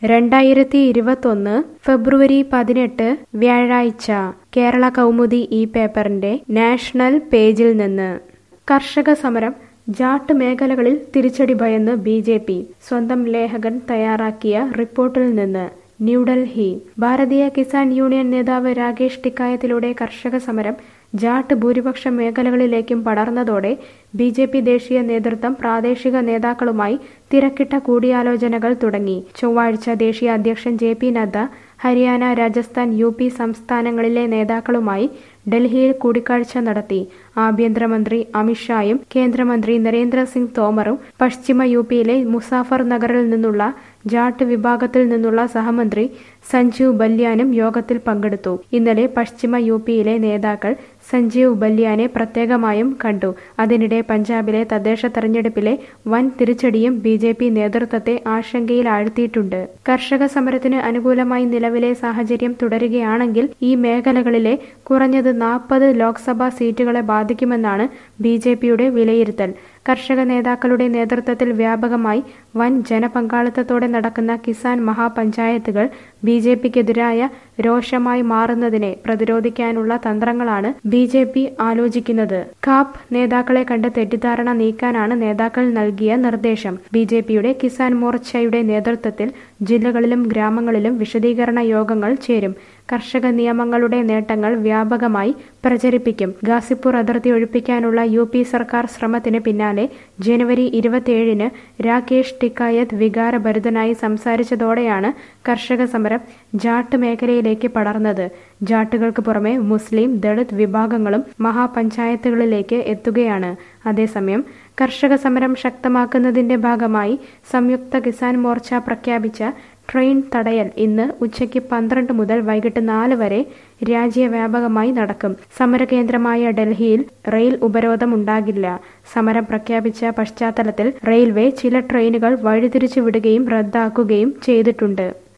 രണ്ടായിരത്തി ഇരുപത്തൊന്ന് ഫെബ്രുവരി പതിനെട്ട് വ്യാഴാഴ്ച കേരള കൗമുദി ഈ പേപ്പറിന്റെ നാഷണൽ പേജിൽ നിന്ന് കർഷക സമരം ജാട്ട് മേഖലകളിൽ തിരിച്ചടി ഭയന്ന് ബി ജെ പി സ്വന്തം ലേഖകൻ തയ്യാറാക്കിയ റിപ്പോർട്ടിൽ നിന്ന് ന്യൂഡൽഹി ഭാരതീയ കിസാൻ യൂണിയൻ നേതാവ് രാകേഷ് ടിക്കായത്തിലൂടെ കർഷക സമരം ജാട്ട് ഭൂരിപക്ഷ മേഖലകളിലേക്കും പടർന്നതോടെ ബി ജെ പി ദേശീയ നേതൃത്വം പ്രാദേശിക നേതാക്കളുമായി തിരക്കിട്ട കൂടിയാലോചനകൾ തുടങ്ങി ചൊവ്വാഴ്ച ദേശീയ അധ്യക്ഷൻ J P Nadda Haryana Rajasthan U P സംസ്ഥാനങ്ങളിലെ നേതാക്കളുമായി ഡൽഹിയിൽ കൂടിക്കാഴ്ച നടത്തി ആഭ്യന്തരമന്ത്രി അമിത്ഷായും കേന്ദ്രമന്ത്രി നരേന്ദ്രസിംഗ് തോമറും പശ്ചിമ യു പിയിലെ മുസാഫർ നഗറിൽ നിന്നുള്ള ജാട്ട് വിഭാഗത്തിൽ നിന്നുള്ള സഹമന്ത്രി സഞ്ജീവ് ബല്യാനും യോഗത്തിൽ പങ്കെടുത്തു ഇന്നലെ പശ്ചിമ യു പിയിലെ നേതാക്കൾ സഞ്ജീവ് ബല്യാനെ പ്രത്യേകമായും കണ്ടു അതിനിടെ പഞ്ചാബിലെ തദ്ദേശ തെരഞ്ഞെടുപ്പിലെ വൻ തിരിച്ചടിയും ബി ജെ പി നേതൃത്വത്തെ ആശങ്കയിലാഴ്ത്തിയിട്ടുണ്ട് കർഷക സമരത്തിന് അനുകൂലമായി നിലവിലെ സാഹചര്യം തുടരുകയാണെങ്കിൽ ഈ മേഖലകളിലെ കുറഞ്ഞത് നാൽപ്പത് ലോക്സഭാ സീറ്റുകളെ ബാധിക്കുമെന്നാണ് ബി ജെ പിയുടെ വിലയിരുത്തൽ കർഷക നേതാക്കളുടെ നേതൃത്വത്തിൽ വ്യാപകമായി വൻ ജനപങ്കാളിത്തത്തോടെ നടക്കുന്ന കിസാൻ മഹാപഞ്ചായത്തുകൾ ബി ജെ പിക്കെതിരായ രോഷമായി മാറുന്നതിനെ പ്രതിരോധിക്കാനുള്ള തന്ത്രങ്ങളാണ് ബി ജെ പി ആലോചിക്കുന്നത് കാപ്പ് നേതാക്കളെ കണ്ട് തെറ്റിദ്ധാരണ നീക്കാനാണ് നേതാക്കൾ നൽകിയ നിർദ്ദേശം ബി ജെ പിയുടെ കിസാൻ മോർച്ചയുടെ നേതൃത്വത്തിൽ ജില്ലകളിലും ഗ്രാമങ്ങളിലും വിശദീകരണ യോഗങ്ങൾ ചേരും കർഷക നിയമങ്ങളുടെ നേട്ടങ്ങൾ വ്യാപകമായി പ്രചരിപ്പിക്കും ഗാസിപ്പൂർ അതിർത്തി ഒഴിപ്പിക്കാനുള്ള യു പി സർക്കാർ ശ്രമത്തിന് പിന്നാലെ ജനുവരി ഇരുപത്തിയേഴിന് രാകേഷ് ടിക്കായത്ത് വികാരഭരിതനായി സംസാരിച്ചതോടെയാണ് കർഷക സമരം ജാട്ട് മേഖലയിലേക്ക് പടർന്നത് ജാട്ടുകൾക്ക് പുറമെ മുസ്ലിം ദളിത് വിഭാഗങ്ങളും മഹാപഞ്ചായത്തുകളിലേക്ക് എത്തുകയാണ് അതേസമയം കർഷക സമരം ശക്തമാക്കുന്നതിന്റെ ഭാഗമായി സംയുക്ത കിസാൻ മോർച്ച പ്രഖ്യാപിച്ച ട്രെയിൻ തടയൽ ഇന്ന് ഉച്ചയ്ക്ക് പന്ത്രണ്ട് മുതൽ വൈകിട്ട് നാല് വരെ രാജ്യവ്യാപകമായി നടക്കും സമരകേന്ദ്രമായ ഡൽഹിയിൽ റെയിൽ ഉപരോധം ഉണ്ടാകില്ല സമരം പ്രഖ്യാപിച്ച പശ്ചാത്തലത്തിൽ റെയിൽവേ ചില ട്രെയിനുകൾ വഴിതിരിച്ചു വിടുകയും റദ്ദാക്കുകയും ചെയ്തിട്ടുണ്ട്